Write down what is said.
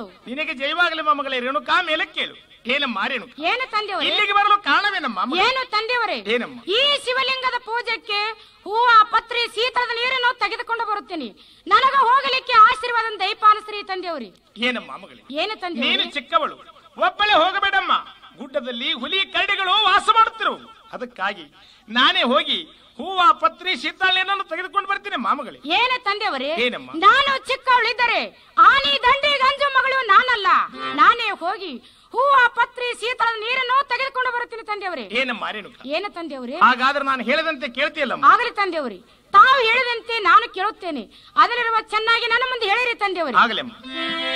ಕೇಳು ನಿನಗೆ ಜೈವಾಗಲಿ ಮೊಮ್ಮಗಳೇ ರೇಣುಕಾ ಮೇಲೆ ಕೇಳು ಏನಮ್ಮ ರೇಣುಕ ಏನು ತಂದೆಯವರೇ ಇಲ್ಲಿಗೆ ಬರಲು ಕಾರಣವೇನಮ್ಮ ಮಗ? ಏನು ತಂದೆಯವರೇ ಏನಮ್ಮ ಈ ಶಿವಲಿಂಗದ ಪೂಜೆಗೆ ಹೂವ ಪತ್ರಿ ಶೀತಳದ ನೀರನ್ನು ತೆಗೆದುಕೊಂಡು ಬರುತ್ತೇನೆ ನನಗ ಹೋಗಲಿಕ್ಕೆ ಆಶೀರ್ವಾದ ದಯಪಾಲಿಸ್ರಿ ತಂದೆಯವರಿ ಏನಮ್ಮ ಮಗಳೇ ಏನು ನೀನು ತಂದೆಯವರೇ ಚಿಕ್ಕವಳು ಒಬ್ಬಳೆ ಹೋಗಬೇಡಮ್ಮ ಗುಡ್ಡದಲ್ಲಿ ಹುಲಿ ಕರಡಿಗಳು ವಾಸ ಮಾಡುತ್ತಿರು ಅದಕ್ಕಾಗಿ ನಾನೇ ಹೋಗಿ ಹೂವ ಪತ್ರಿ ಶೀತಾಳೆಯನ್ನು ತೆಗೆದುಕೊಂಡು ಬರ್ತೀನಿ ಮಾಮಗಳೇ ಏನು ತಂದೆಯವರೇ ಏನಮ್ಮ? ನಾನು ಚಿಕ್ಕವಳಿದ್ದರೆ ಆನಿ ದಂಡಿ ಗಂಜು ಮಗಳು ನಾನಲ್ಲ ನಾನೇ ಹೋಗಿ ಹೂವ ಪತ್ರಿ ಶೀತಳದ ನೀರನ್ನು ತೆಗೆದುಕೊಂಡು ಬರುತ್ತೇನೆ ತಂದೆಯವರೇ ಏನಮ್ಮ ರೇಣುಕ ಏನು ತಂದೆಯವರೇ ಹಾಗಾದ್ರೆ ನಾನು ಹೇಳದಂತೆ ಕೇಳ್ತೀಯಲ್ಲಮ್ಮ ಆಗಲಿ ತಂದೆಯವರೇ ತಾವು ಹೇಳಿದಂತೆ ನಾನು ಕೇಳುತ್ತೇನೆ ಅದರಲ್ಲಿರುವ ಚೆನ್ನಾಗಿ ನನ್ನ ಮುಂದೆ ಹೇಳಿರಿ ತಂದೆಯವರೇ ಆಗಲಮ್ಮ